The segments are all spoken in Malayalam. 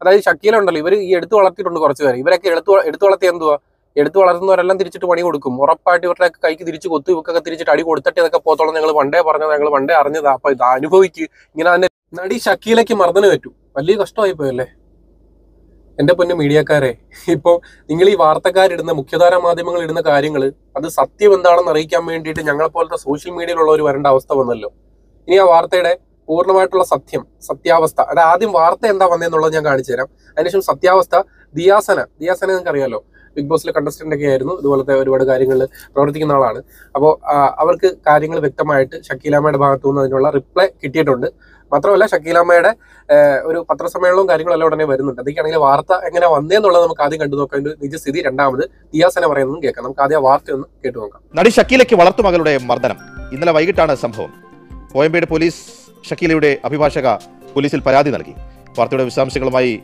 അതായത് ഷക്കീല ഉണ്ടല്ലോ ഇവർ ഈ എടുത്തു വളർത്തിയിട്ടുണ്ട് കുറച്ച് പേര് ഇവരൊക്കെ എടുത്തു എടുത്തു വളർത്തി എന്തുവാ എടുത്തു വളർത്തുന്നവരെല്ലാം തിരിച്ചിട്ട് പണി കൊടുക്കും ഉറപ്പായിട്ട് ഇവരുടെ കൈക്ക് തിരിച്ച് കൊത്തു ഇവക്കൊക്കെ തിരിച്ചിട്ട് അടി കൊടുത്തിട്ട് ഇതൊക്കെ പോത്തോളം ഞങ്ങൾ പണ്ടേ പറഞ്ഞത് ഞങ്ങൾ പണ്ടേ അറിഞ്ഞതാ അപ്പൊ ഇത് അനുഭവിക്ക് ഇങ്ങനെ തന്നെ നടി ഷക്കീലയ്ക്ക് മർദ്ദനം പറ്റൂ വലിയ കഷ്ടമായി പോയല്ലേ എന്റെ പൊന്നു മീഡിയക്കാരെ ഇപ്പോ നിങ്ങൾ ഈ വാർത്തക്കാരിടുന്ന മുഖ്യധാരാ മാധ്യമങ്ങൾ ഇടുന്ന കാര്യങ്ങൾ അത് സത്യം എന്താണെന്ന് അറിയിക്കാൻ വേണ്ടിയിട്ട് ഞങ്ങളെ പോലത്തെ സോഷ്യൽ മീഡിയയിലുള്ളവർ വരേണ്ട അവസ്ഥ വന്നല്ലോ ഇനി ആ വാർത്തയുടെ പൂർണ്ണമായിട്ടുള്ള സത്യം സത്യാവസ്ഥ അത് ആദ്യം വാർത്ത എന്താ വന്നതെന്നുള്ളത് ഞാൻ കാണിച്ചു തരാം അതിനുശേഷം സത്യാവസ്ഥ ദിയാസന ദിയാസന നിങ്ങൾക്ക് അറിയാലോ ബിഗ് ബോസിലെ കണ്ടസ്റ്റന്റ് ഒക്കെ ആയിരുന്നു ഇതുപോലത്തെ ഒരുപാട് കാര്യങ്ങളിൽ പ്രവർത്തിക്കുന്ന ആളാണ് അപ്പോൾ അവർക്ക് കാര്യങ്ങൾ വ്യക്തമായിട്ട് ഷക്കീലാമ്മയുടെ ഭാഗത്തു നിന്ന് അതിനുള്ള റിപ്ലൈ കിട്ടിയിട്ടുണ്ട് മാത്രമല്ല ഷക്കീലാമ്മയുടെ ഏഹ്, ഒരു പത്രസമ്മേളനവും കാര്യങ്ങളെല്ലാം ഉടനെ വരുന്നുണ്ട് അതൊക്കെയാണെങ്കിൽ വാർത്ത എങ്ങനെ വന്നേന്നുള്ളത് നമുക്ക് ആദ്യം കണ്ടു നോക്കാം അതിന്റെ നിജസ്ഥിതി രണ്ടാമത് ദിയാസന പറയുന്നതും കേൾക്കാം നമുക്ക് ആദ്യം ആ വാർത്ത ഒന്ന് കേട്ടു നോക്കാം നടി ഷക്കീലയ്ക്ക് വളർത്തുമകളുടെ മർദ്ദനം ഇന്നലെ വൈകിട്ടാണ് സംഭവം കോയമ്പേട് പോലീസ് ഷക്കീലയുടെ അഭിഭാഷക പോലീസിൽ പരാതി നൽകി വാർത്തയുടെ വിശദാംശങ്ങളുമായി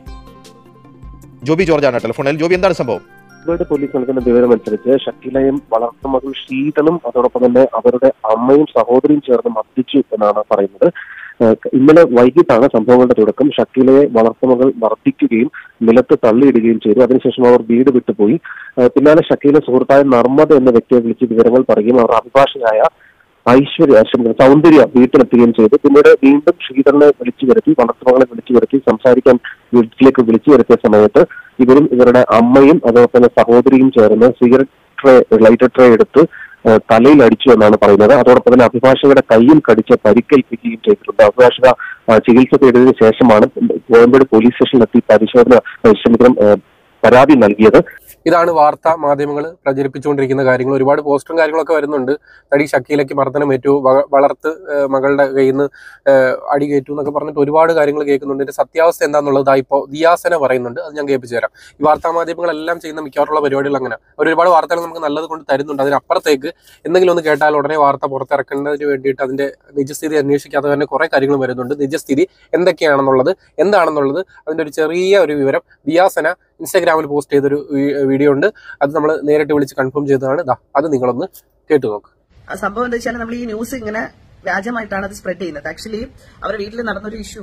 ജോബി ജോർജാണ് ടെലിഫോണിൽ ജോബി എന്താണ് സംഭവം കോഴിക്കോട് പോലീസ് നൽകുന്ന വിവരമനുസരിച്ച് ഷക്കീലയും വളർത്തുമകൾ ശീതളും അതോടൊപ്പം തന്നെ അവരുടെ അമ്മയും സഹോദരിയും ചേർന്ന് മർദ്ദിച്ചു എന്നാണ് പറയുന്നത് ഏഹ് ഇന്നലെ വൈകിട്ടാണ് സംഭവങ്ങളുടെ തുടക്കം ഷക്കീലയെ വളർത്തുമകൾ മർദ്ദിക്കുകയും നിലത്ത് തള്ളിയിടുകയും ചെയ്തു അതിനുശേഷം അവർ വീട് വിട്ടുപോയി ഏഹ് പിന്നാലെ ഷക്കീല സുഹൃത്തായ നർമ്മദ എന്ന വ്യക്തിയെ വിളിച്ച് വിവരങ്ങൾ പറയുകയും അവർ അഭിഭാഷകനായ ഐശ്വര്യ ക്ഷമിക്കണം, സൗന്ദര്യ വീട്ടിലെത്തുകയും ചെയ്തു പിന്നീട് വീണ്ടും ശീതളിനെ വിളിച്ചു വരുത്തി വളർത്തുമകളെ വിളിച്ചു വരുത്തി സംസാരിക്കാൻ വീട്ടിലേക്ക് വിളിച്ചു വരുത്തിയ സമയത്ത് ഇവരും ഇവരുടെ അമ്മയും അതോടൊപ്പം തന്നെ സഹോദരിയും ചേർന്ന് സിഗരറ്റ് ട്രേ ലൈറ്റർ ട്രേ എടുത്ത് ഏഹ് തലയിൽ അടിച്ചു എന്നാണ് പറയുന്നത് അതോടൊപ്പം തന്നെ അഭിഭാഷകരുടെ കയ്യിൽ കടിച്ച് പരിക്കേൽപ്പിക്കുകയും ചെയ്തിട്ടുണ്ട് അഭിഭാഷക ആ, ചികിത്സ തേടിയതിനു ശേഷമാണ് കോയമ്പേട് പോലീസ് സ്റ്റേഷനിലെത്തി പരിശോധന ഏഹ് ക്ഷമിക്കണം ഏഹ് പരാതി നൽകിയത് ഇതാണ് വാർത്താ മാധ്യമങ്ങൾ പ്രചരിപ്പിച്ചുകൊണ്ടിരിക്കുന്ന കാര്യങ്ങൾ ഒരുപാട് പോസ്റ്ററും കാര്യങ്ങളൊക്കെ വരുന്നുണ്ട് നടി ഷക്കീലയ്ക്ക് മർദ്ദനമേറ്റു വ- വളർത്ത് ഏഹ് മകളുടെ കയ്യിൽ നിന്ന് അടി കയറ്റു എന്നൊക്കെ പറഞ്ഞിട്ട് ഒരുപാട് കാര്യങ്ങൾ കേൾക്കുന്നുണ്ട് ഇതിന്റെ സത്യാവസ്ഥ എന്താണെന്നുള്ളത് ഇതാ ഇപ്പോൾ ദിയാസന പറയുന്നുണ്ട് അത് ഞാൻ കേൾപ്പിച്ചു തരാം ഈ വാർത്താ മാധ്യമങ്ങളെല്ലാം ചെയ്യുന്ന മിക്കവാറുള്ള പരിപാടികൾ അങ്ങനെ അവർ ഒരുപാട് വാർത്തകൾ നമുക്ക് നല്ലത് കൊണ്ട് തരുന്നുണ്ട് അതിനപ്പുറത്തേക്ക് എന്തെങ്കിലും ഒന്ന് കേട്ടാൽ ഉടനെ വാർത്ത പുറത്തിറക്കുന്നതിന് വേണ്ടിയിട്ട് അതിന്റെ നിജസ്ഥിതി അന്വേഷിക്കാതെ തന്നെ കുറെ കാര്യങ്ങൾ വരുന്നുണ്ട് നിജസ്ഥിതി എന്തൊക്കെയാണെന്നുള്ളത് എന്താണെന്നുള്ളത് അതിന്റെ ഒരു ചെറിയ ഒരു വിവരം ദിയാസന ഇൻസ്റ്റാഗ്രാമിൽ പോസ്റ്റ് ചെയ്തൊരു വീ- വീഡിയോ ഉണ്ട് അത് നമ്മൾ നേരിട്ട് വിളിച്ച് കൺഫേം ചെയ്തതാണ് ദാ അത് നിങ്ങളൊന്ന് കേട്ടു നോക്ക് ആ സംഭവം എന്താ വെച്ചാൽ നമ്മൾ ഈ ന്യൂസ് ഇങ്ങനെ വ്യാജമായിട്ടാണ് അത് സ്പ്രെഡ് ചെയ്യുന്നത് ആക്ച്വലി അവരുടെ വീട്ടിൽ നടന്നൊരു ഇഷ്യൂ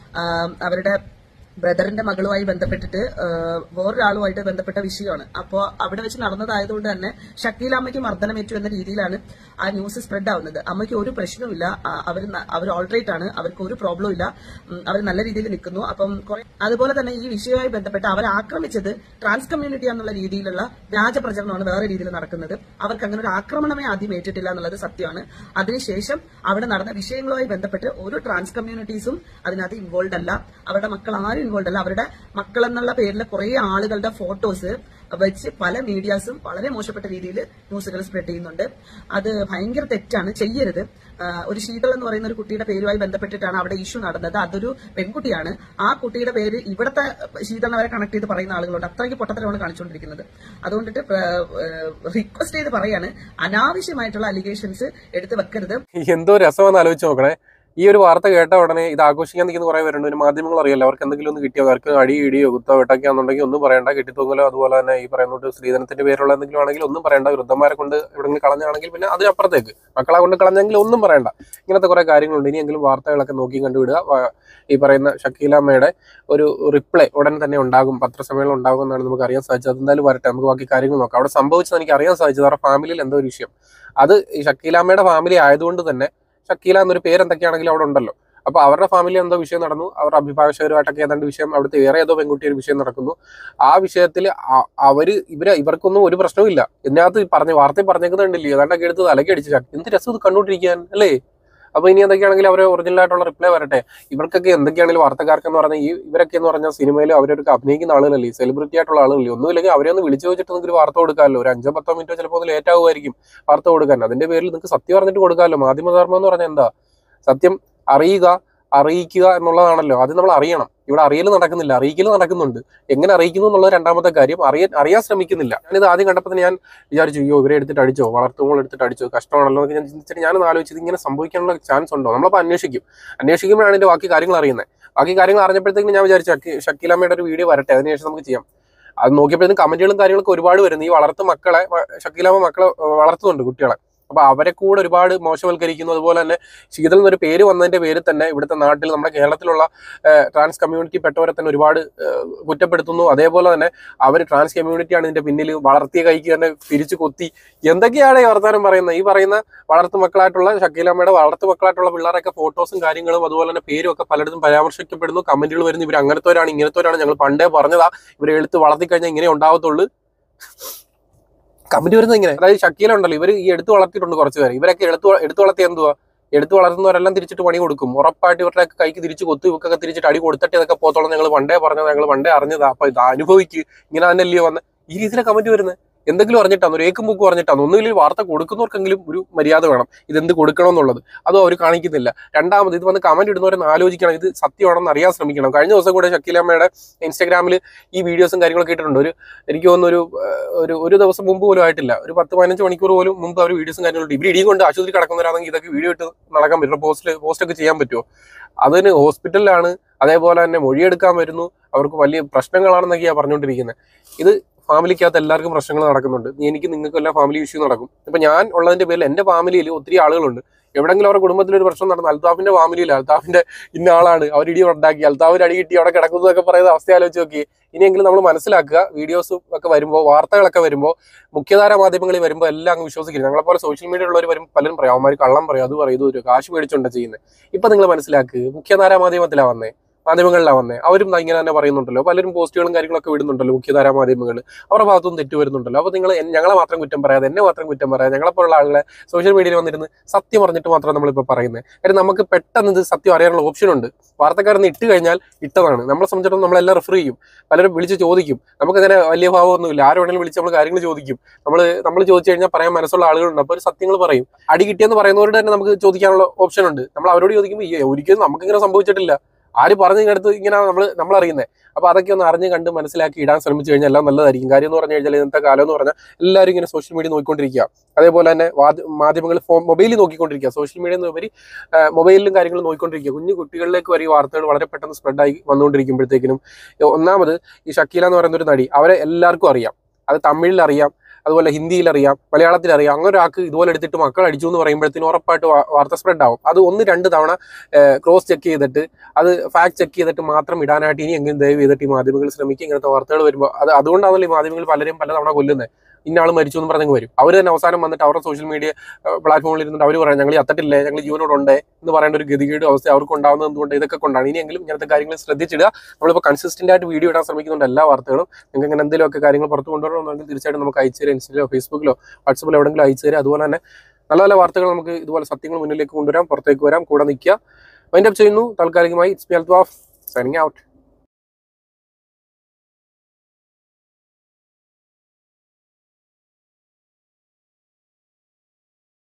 അവരുടെ ബ്രദറിന്റെ മകളുമായി ബന്ധപ്പെട്ടിട്ട് ആ, വേറൊരാളുമായിട്ട് ബന്ധപ്പെട്ട വിഷയമാണ് അപ്പോൾ അവിടെ വെച്ച് നടന്നതായതുകൊണ്ട് തന്നെ ഷക്കീൽ അമ്മയ്ക്ക് മർദ്ദനമേറ്റു എന്ന രീതിയിലാണ് ആ ന്യൂസ് സ്പ്രെഡ് ആവുന്നത് അമ്മയ്ക്ക് ഒരു പ്രശ്നവുമില്ല അവർ അവർ ഓൾറൈറ്റ് ആണ് അവർക്ക് ഒരു പ്രോബ്ലം ഇല്ല അവർ നല്ല രീതിയിൽ നിൽക്കുന്നു അപ്പം കുറെ അതുപോലെ തന്നെ ഈ വിഷയവുമായി ബന്ധപ്പെട്ട് അവരെ ആക്രമിച്ചത് ട്രാൻസ് കമ്മ്യൂണിറ്റി എന്നുള്ള രീതിയിലുള്ള വ്യാജ പ്രചരണമാണ് വേറെ രീതിയിൽ നടക്കുന്നത് അവർക്ക് അങ്ങനെ ഒരു ആക്രമണമേ ആദ്യം ഏറ്റിട്ടില്ല എന്നുള്ളത് സത്യമാണ് അതിനുശേഷം അവിടെ നടന്ന വിഷയങ്ങളുമായി ബന്ധപ്പെട്ട് ഒരു ട്രാൻസ് കമ്മ്യൂണിറ്റീസും അതിനകത്ത് ഇൻവോൾവ് അല്ല അവരുടെ മക്കൾ ആരും ഇൻവോൾവ് അല്ല അവരുടെ മക്കൾ എന്നുള്ള പേരിൽ കുറെ ആളുകളുടെ ഫോട്ടോസ് വെച്ച് പല മീഡിയാസും വളരെ മോശപ്പെട്ട രീതിയിൽ ന്യൂസുകൾ സ്പ്രെഡ് ചെയ്യുന്നുണ്ട് അത് ഭയങ്കര തെറ്റാണ് ചെയ്യരുത് ആ, ഒരു ശീതൾ എന്ന് പറയുന്ന ഒരു കുട്ടിയുടെ പേരുമായി ബന്ധപ്പെട്ടിട്ടാണ് അവിടെ ഇഷ്യൂ നടന്നത് അതൊരു പെൺകുട്ടിയാണ് ആ കുട്ടിയുടെ പേര് ഇവിടുത്തെ ശീതളിനെ വരെ കണക്ട് ചെയ്ത് പറയുന്ന ആളുകളുണ്ട് അത്രയ്ക്ക് പൊട്ടത്തരമാണ് കാണിച്ചുകൊണ്ടിരിക്കുന്നത് അതുകൊണ്ടിട്ട് റിക്വസ്റ്റ് ചെയ്ത് പറയാണ് അനാവശ്യമായിട്ടുള്ള അലിഗേഷൻസ് എടുത്ത് വെക്കരുത് എന്തോ രസമെന്ന് ആലോചിച്ച് നോക്കണേ ഈ ഒരു വാർത്ത കേട്ട ഉടനെ ഇത് ആഘോഷിക്കാൻ നിൽക്കുന്ന കുറെ പേരുണ്ട് ഒരു മാധ്യമങ്ങൾ അറിയാലോ അവർക്ക് എന്തെങ്കിലും ഒന്ന് കിട്ടിയോ അവർക്ക് അടി ഇടിയോ കുത്തോ വെട്ടൊക്കെയാണെന്നുണ്ടെങ്കിൽ ഒന്നും പറയണ്ട കെട്ടിത്തൂങ്ങലോ അതുപോലെ തന്നെ ഈ പറയുന്നത് സ്ത്രീധനത്തിന്റെ പേരുള്ള എന്തെങ്കിലും ആണെങ്കിൽ ഒന്നും പറയണ്ട വൃദ്ധന്മാരെ കൊണ്ട് എവിടെയെങ്കിലും കളഞ്ഞാണെങ്കിൽ പിന്നെ അതിനപ്പുറത്തേക്ക് മക്കളെ കൊണ്ട് കളഞ്ഞെങ്കിൽ ഒന്നും പറയണ്ട ഇങ്ങനത്തെ കുറെ കാര്യങ്ങളുണ്ട് ഇനിയെങ്കിലും വാർത്തകളൊക്കെ നോക്കി കണ്ടുവിടുക വ- ഈ പറയുന്ന ഷക്കീലാമ്മയുടെ ഒരു റിപ്ലൈ ഉടൻ തന്നെ ഉണ്ടാകും പത്രസമ്മേളനം ഉണ്ടാകും എന്നാണ് നമുക്ക് അറിയാൻ സാധിച്ചത് അതെന്തായാലും വരട്ടെ നമുക്ക് ബാക്കി കാര്യങ്ങൾ നോക്കാം അവിടെ സംഭവിച്ചത് എനിക്ക് അറിയാൻ സാധിച്ചത് അവരുടെ ഫാമിലിയിൽ എന്തോ ഒരു വിഷയം അത് ഈ ഷക്കീലാമ്മയുടെ ഫാമിലി ആയതുകൊണ്ട് തന്നെ ഷക്കീല എന്നൊരു പേര് എന്തൊക്കെയാണെങ്കിലും അവിടെ ഉണ്ടല്ലോ അപ്പൊ അവരുടെ ഫാമിലി എന്തോ വിഷയം നടന്നു അവരുടെ അഭിഭാഷകരുമായിട്ടൊക്കെ ഏതാണ്ട് വിഷയം അവിടുത്തെ വേറെ ഏതോ പെൺകുട്ടി ഒരു വിഷയം നടക്കുന്നു ആ വിഷയത്തിൽ അവര് ഇവര് ഇവർക്കൊന്നും ഒരു പ്രശ്നവും ഇല്ല ഇതിനകത്ത് ഈ പറഞ്ഞ വാർത്തയിൽ പറഞ്ഞേക്കുന്നുണ്ടല്ലേ ഏതാണ്ടൊക്കെ എടുത്ത് തലക്ക് അടിച്ച് ചാക്കി. എന്ത് രസം ഇത് കണ്ടുകൊണ്ടിരിക്കാൻ അല്ലേ അപ്പൊ ഇനി എന്തൊക്കെയാണെങ്കിലും അവരെ ഒറിജിനൽ ആയിട്ടുള്ള റിപ്ലൈ വരട്ടെ ഇവർക്കൊക്കെ എന്തൊക്കെയാണെങ്കിലും വാർത്തക്കാർക്ക് എന്ന് പറഞ്ഞാൽ ഈ ഇവരൊക്കെ എന്ന് പറഞ്ഞാൽ സിനിമയിൽ അവരൊക്കെ അഭിനയിക്കുന്ന ആളുകളല്ലേ സെലിബ്രിറ്റി ആയിട്ടുള്ള ആളുകളല്ലേ ഒന്നുമില്ലെങ്കിൽ അവരെ ഒന്ന് വിളിച്ചു വെച്ചിട്ട് നിങ്ങൾക്ക് ഒരു വാർത്ത കൊടുക്കാമല്ലോ ഒരു അഞ്ചോ പത്തോ മിനിറ്റോ ചിലപ്പോൾ ഒന്ന് ലേറ്റ് ആകുമായിരിക്കും വാർത്ത കൊടുക്കാൻ അതിന്റെ പേരിൽ നിങ്ങൾക്ക് സത്യം പറഞ്ഞിട്ട് കൊടുക്കാമല്ലോ മാധ്യമധർമ്മം എന്ന് പറഞ്ഞാൽ എന്താ സത്യം അറിയുക അറിയിക്കുക എന്നുള്ളതാണല്ലോ അത് നമ്മൾ അറിയണം ഇവിടെ അറിയൽ നടക്കുന്നില്ല അറിയിക്കൽ നടക്കുന്നുണ്ട് എങ്ങനെ അറിയിക്കുന്നു എന്നുള്ളത് രണ്ടാമത്തെ കാര്യം അറിയാൻ അറിയാൻ ശ്രമിക്കുന്നില്ല ഞാനിത് ആദ്യം കണ്ടപ്പോൾ തന്നെ ഞാൻ വിചാരിച്ചു അയ്യോ ഇവരെ എടുത്തിട്ട് അടിച്ചോ വളർത്തുമ്പോൾ എടുത്തിട്ട് അടിച്ചോ കഷ്ടമാണല്ലോ എന്നൊക്കെ ഞാൻ ചിന്തിച്ചിട്ട് ഞാനൊന്ന് ആലോചിച്ചത് ഇങ്ങനെ സംഭവിക്കാനുള്ള ചാൻസ് ഉണ്ടോ നമ്മളപ്പോൾ അന്വേഷിക്കും അന്വേഷിക്കുമ്പോഴാണ് ഇതിന്റെ ബാക്കി കാര്യങ്ങൾ അറിയുന്നത് ബാക്കി കാര്യങ്ങൾ അറിഞ്ഞപ്പോഴത്തേക്കും ഞാൻ വിചാരിച്ചു ഷക്കി- ഷക്കീലമ്മയുടെ ഒരു വീഡിയോ വരട്ടെ അതിനുശേഷം നമുക്ക് ചെയ്യാം അത് നോക്കിയപ്പോഴത്തേക്കും കമന്റുകളും കാര്യങ്ങളൊക്കെ ഒരുപാട് വരുന്നു ഈ വളർത്തു മക്കളെ വ- ഷക്കീലാമ്മ മക്കളെ ഏഹ്, വളർത്തുന്നുണ്ട് കുട്ടികളെ അപ്പൊ അവരെ കൂടെ ഒരുപാട് മോശവൽക്കരിക്കുന്നു അതുപോലെ തന്നെ ശീതൽ എന്നൊരു പേര് വന്നതിന്റെ പേരിൽ തന്നെ ഇവിടുത്തെ നാട്ടിൽ നമ്മുടെ കേരളത്തിലുള്ള ട്രാൻസ് കമ്മ്യൂണിറ്റി പെട്ടവരെ തന്നെ ഒരുപാട് ഏഹ്, കുറ്റപ്പെടുത്തുന്നു അതേപോലെ തന്നെ അവർ ട്രാൻസ് കമ്മ്യൂണിറ്റിയാണ് ഇതിന്റെ പിന്നിൽ വളർത്തിയ കൈക്ക് തന്നെ തിരിച്ചു കൊത്തി എന്തൊക്കെയാണ് ഈ വർത്തമാനം പറയുന്നത് ഈ പറയുന്ന വളർത്തു മക്കളായിട്ടുള്ള ഷക്കീലമ്മയുടെ വളർത്തു മക്കളായിട്ടുള്ള പിള്ളേരൊക്കെ ഫോട്ടോസും കാര്യങ്ങളും അതുപോലെ തന്നെ പേരും ഒക്കെ പലയിടത്തും പരാമർശിക്കപ്പെടുന്നു കമന്റുകൾ വരുന്നു ഇവർ അങ്ങനത്തെവരാണ് ഇങ്ങനത്തെവരാണ് ഞങ്ങൾ പണ്ടേ പറഞ്ഞതാ ഇവരെ എടുത്ത് വളർത്തി കഴിഞ്ഞാൽ ഇങ്ങനെ ഉണ്ടാവത്തുള്ളൂ കമന്റ് വരുന്നത് ഇങ്ങനെ അതായത് ഷക്കീല ഉണ്ടല്ലോ ഇവർ ഈ എടുത്തു വളർത്തിയിട്ടുണ്ട് കുറച്ച് പേര് ഇവരൊക്കെ എടുത്തു എടുത്തു വളർത്തി എന്തുവാ എടുത്തു വളർത്തുന്നവരെല്ലാം തിരിച്ചിട്ട് പണി കൊടുക്കും ഉറപ്പായിട്ട് ഇവരുടെ കൈക്ക് തിരിച്ച് കൊത്തു ഇവക്കൊക്കെ തിരിച്ചിട്ട് അടി കൊടുത്തിട്ട് ഇതൊക്കെ പോത്തോളം ഞങ്ങൾ പണ്ടേ പറഞ്ഞത് ഞങ്ങൾ പണ്ടേ അറിഞ്ഞതാ അപ്പൊ ഇത് അനുഭവിക്ക് ഇങ്ങനെ തന്നെയല്ലയോ വന്ന് ഈ രീതിയിലെ കമന്റ് വരുന്നത് എന്തെങ്കിലും അറിഞ്ഞിട്ടാണ് ഒരു ഏക്കും ബുക്ക് പറഞ്ഞിട്ടാണ് ഒന്നുകിൽ ഈ വാർത്ത കൊടുക്കുന്നവർക്കെങ്കിലും ഒരു മര്യാദ വേണം ഇതെന്ത് കൊടുക്കണം എന്നുള്ളത് അതും അവർ കാണിക്കുന്നില്ല രണ്ടാമത് ഇത് വന്ന് കമന്റ് ഇടുന്നവരെന്ന് ആലോചിക്കണം ഇത് സത്യമാണെന്ന് അറിയാൻ ശ്രമിക്കണം കഴിഞ്ഞ ദിവസം കൂടെ ഷക്കീലമ്മയുടെ ഇൻസ്റ്റാഗ്രാമിൽ ഈ വീഡിയോസും കാര്യങ്ങളൊക്കെ ഇട്ടിട്ടുണ്ട് ഒരു എനിക്ക് തോന്നുന്നു ഒരു ഏഹ്, ഒരു ഒരു ദിവസം മുമ്പ് പോലും ആയിട്ടില്ല ഒരു പത്ത് പതിനഞ്ച് മണിക്കൂർ പോലും മുമ്പ് അവർ വീഡിയോസും കാര്യങ്ങളും ഇവർ ഇടിയും കൊണ്ട് ആശുപത്രി കിടക്കുന്നവരാണെങ്കിൽ ഇതൊക്കെ വീഡിയോ ഇട്ട് നടക്കാൻ പറ്റും പോസ്റ്റ് പോസ്റ്റ് ഒക്കെ ചെയ്യാൻ പറ്റുമോ അതിന് ഹോസ്പിറ്റലിലാണ് അതേപോലെ തന്നെ മൊഴിയെടുക്കാൻ വരുന്നു അവർക്ക് വലിയ പ്രശ്നങ്ങളാണെന്നൊക്കെയാണ് പറഞ്ഞുകൊണ്ടിരിക്കുന്നത് ഇത് ഫാമിലിക്കകത്ത് എല്ലാവർക്കും പ്രശ്നങ്ങൾ നടക്കുന്നുണ്ട് എനിക്ക് നിങ്ങൾക്ക് എല്ലാം ഫാമിലി ഇഷ്യൂ നടക്കും ഇപ്പൊ ഞാൻ ഉള്ളതിന്റെ പേരിൽ എന്റെ ഫാമിലിയിൽ ഒത്തിരി ആളുകളുണ്ട് എവിടെങ്കിലും അവരുടെ കുടുംബത്തിൽ ഒരു പ്രശ്നം നടന്നു അൽത്താഫിന്റെ ഫാമിലിയിൽ അൽത്താഫിന്റെ ഇന്ന ആളാണ് അവർ ഇടി ഉണ്ടാക്കി അൽത്താഫിന് അടി കിട്ടി അവിടെ കിടക്കുന്നു എന്നൊക്കെ പറയുന്ന അവസ്ഥ ആലോചിച്ച് നോക്കി ഇനിയെങ്കിലും നമ്മൾ മനസ്സിലാക്കുക വീഡിയോസും ഒക്കെ വരുമ്പോൾ വാർത്തകളൊക്കെ വരുമ്പോൾ മുഖ്യധാര മാധ്യമങ്ങളിൽ വരുമ്പോൾ എല്ലാം അങ്ങ് വിശ്വസിക്കില്ല ഞങ്ങളെ പോലെ സോഷ്യൽ മീഡിയ ഉള്ളവർ വരും പലരും പറയും അവന്മാർ കള്ളം പറയും അത് പറയും ഇത് ഒരു കാശ് മേടിച്ചുകൊണ്ട് ചെയ്യുന്നത് ഇപ്പൊ നിങ്ങൾ മനസ്സിലാക്കുക മുഖ്യധാര മാധ്യമത്തിലാണ് വന്നേ മാധ്യമങ്ങളിലാണ് വന്നേ അവരും ദാ ഇങ്ങനെ തന്നെ പറയുന്നുണ്ടല്ലോ പലരും പോസ്റ്റുകളും കാര്യങ്ങളൊക്കെ വിടുന്നുണ്ടല്ലോ മുഖ്യധാര മാധ്യമങ്ങൾ അവരുടെ ഭാഗത്തുനിന്ന് തെറ്റ് വരുന്നുണ്ടല്ലോ അപ്പോൾ നിങ്ങൾ ഞങ്ങളെ മാത്രം കുറ്റം പറയാതെ എന്നെ മാത്രം കുറ്റം പറയാതെ ഞങ്ങളെപ്പോലുള്ള ആളുകളെ സോഷ്യൽ മീഡിയയിൽ വന്നിരുന്ന് സത്യം പറഞ്ഞിട്ട് മാത്രം നമ്മളിപ്പോൾ പറയുന്നത് കാര്യം നമുക്ക് പെട്ടെന്ന് ഇത് സത്യം അറിയാനുള്ള ഓപ്ഷൻ ഉണ്ട് വാർത്തക്കാരന്ന് ഇട്ട് കഴിഞ്ഞാൽ ഇട്ടതാണ് നമ്മളെ സംബന്ധിച്ചിടത്തോളം നമ്മളെല്ലാം റെഫർ ചെയ്യും പലരും വിളിച്ച് ചോദിക്കും നമുക്കങ്ങനെ വലിയ ഭാവമൊന്നുമില്ല ആര് വേണമെങ്കിലും വിളിച്ച് നമ്മൾ കാര്യങ്ങൾ ചോദിക്കും നമ്മൾ നമ്മൾ ചോദിച്ചു കഴിഞ്ഞാൽ പറയാൻ മനസ്സുള്ള ആളുകളുണ്ട് അപ്പോൾ ഒരു സത്യങ്ങൾ പറയും അടി കിട്ടിയെന്ന് പറയുന്നവരോട് തന്നെ നമുക്ക് ചോദിക്കാനുള്ള ഓപ്ഷൻ ഉണ്ട് നമ്മൾ അവരോട് ചോദിക്കുമ്പോൾ "ഈ ഒരിക്കലും നമുക്കിങ്ങനെ സംഭവിച്ചിട്ടില്ല ആര് പറഞ്ഞതിനടുത്ത് ഇങ്ങനെ നമ്മൾ നമ്മൾ അറിയുന്നത് അപ്പോൾ അതൊക്കെ ഒന്ന് അറിഞ്ഞ് കണ്ട് മനസ്സിലാക്കി ഇടാൻ ശ്രമിച്ചു കഴിഞ്ഞാൽ എല്ലാം നല്ലതായിരിക്കും കാര്യം എന്ന് പറഞ്ഞു കഴിഞ്ഞാൽ ഇന്നത്തെ കാലം എന്ന് പറഞ്ഞാൽ എല്ലാവരും ഇങ്ങനെ സോഷ്യൽ മീഡിയ നോക്കിക്കൊണ്ടിരിക്കുക അതേപോലെ തന്നെ വാദ- മാധ്യമങ്ങൾ ഫോൺ മൊബൈലിൽ നോക്കിക്കൊണ്ടിരിക്കുക സോഷ്യൽ മീഡിയ ഉപരി ആ, മൊബൈലിലും കാര്യങ്ങളും നോക്കിക്കൊണ്ടിരിക്കുക കുഞ്ഞു കുട്ടികളിലേക്ക് വരെ ഈ വാർത്തകൾ വളരെ പെട്ടെന്ന് സ്പ്രെഡായി വന്നുകൊണ്ടിരിക്കുമ്പോഴത്തേക്കിനും ഒന്നാമത് ഈ ഷക്കീല എന്ന് പറയുന്ന ഒരു നടി അവരെ എല്ലാവർക്കും അറിയാം അത് തമിഴിൽ അറിയാം അതുപോലെ ഹിന്ദിയിൽ അറിയാം മലയാളത്തിൽ അറിയാം അങ്ങനെ ഒരാൾക്ക് ഇതുപോലെ എടുത്തിട്ട് മക്കൾ അടിച്ചു എന്ന് പറയുമ്പോഴത്തേനും ഉറപ്പായിട്ട് വാ- വാർത്ത സ്പ്രെഡ് ആവും അത് ഒന്ന് രണ്ട് തവണ ക്രോസ് ചെക്ക് ചെയ്തിട്ട് അത് ഫാക്ട് ചെക്ക് ചെയ്തിട്ട് മാത്രം ഇടാനായിട്ട് ഇനി എങ്കിലും ദയവ് ചെയ്തിട്ട് ഈ മാധ്യമങ്ങൾ ശ്രമിക്കും ഇങ്ങനത്തെ വാർത്തകൾ വരുമ്പോൾ അത് അതുകൊണ്ടാണല്ലോ ഈ മാധ്യമങ്ങൾ പലരും പലതവണ കൊല്ലുന്നത് ഇന്ന ആൾ മരിച്ചു എന്ന് പറഞ്ഞങ്ങ് വരും അവർ തന്നെ അവസാനം വന്നിട്ട് അവരുടെ സോഷ്യൽ മീഡിയ പ്ലാറ്റ്ഫോമിൽ ഇരുന്നിട്ട് അവർ പറയാം ഞങ്ങൾ അത്തട്ടില്ലേ ഞങ്ങൾ ജീവനോടുണ്ട് എന്ന് പറയേണ്ട ഒരു ഗതികേട് അവസ്ഥ അവർക്ക് ഉണ്ടാകുന്നത് എന്തുകൊണ്ട് ഇതൊക്കെ കൊണ്ടാണ് ഇനിയെങ്കിലും ഇങ്ങനത്തെ കാര്യങ്ങൾ ശ്രദ്ധിച്ചിടുക നമ്മളിപ്പോൾ കൺസിസ്റ്റന്റ് ആയിട്ട് വീഡിയോ ഇടാൻ ശ്രമിക്കുന്നുണ്ട് എല്ലാ വാർത്തകളും നിങ്ങൾക്ക് ഇങ്ങനെ എന്തെങ്കിലുമൊക്കെ കാര്യങ്ങൾ പുറത്ത് കൊണ്ടുവരണമെന്നുണ്ടെങ്കിൽ തീർച്ചയായിട്ടും നമുക്ക് അയച്ചു തരാം ഇൻസ്റ്റയിലോ ഫേസ്ബുക്കിലോ വാട്സപ്പിലോ എവിടെയെങ്കിലും അയച്ചു തരാം അതുപോലെ തന്നെ നല്ല നല്ല വാർത്തകൾ നമുക്ക് ഇതുപോലെ സത്യങ്ങൾ മുന്നിലേക്ക് കൊണ്ടുവരാം പുറത്തേക്ക് വരാം കൂടെ നിൽക്കുക വൈൻഡപ്പ് ചെയ്യുന്നു താൽക്കാലികമായി it's me Althaf signing out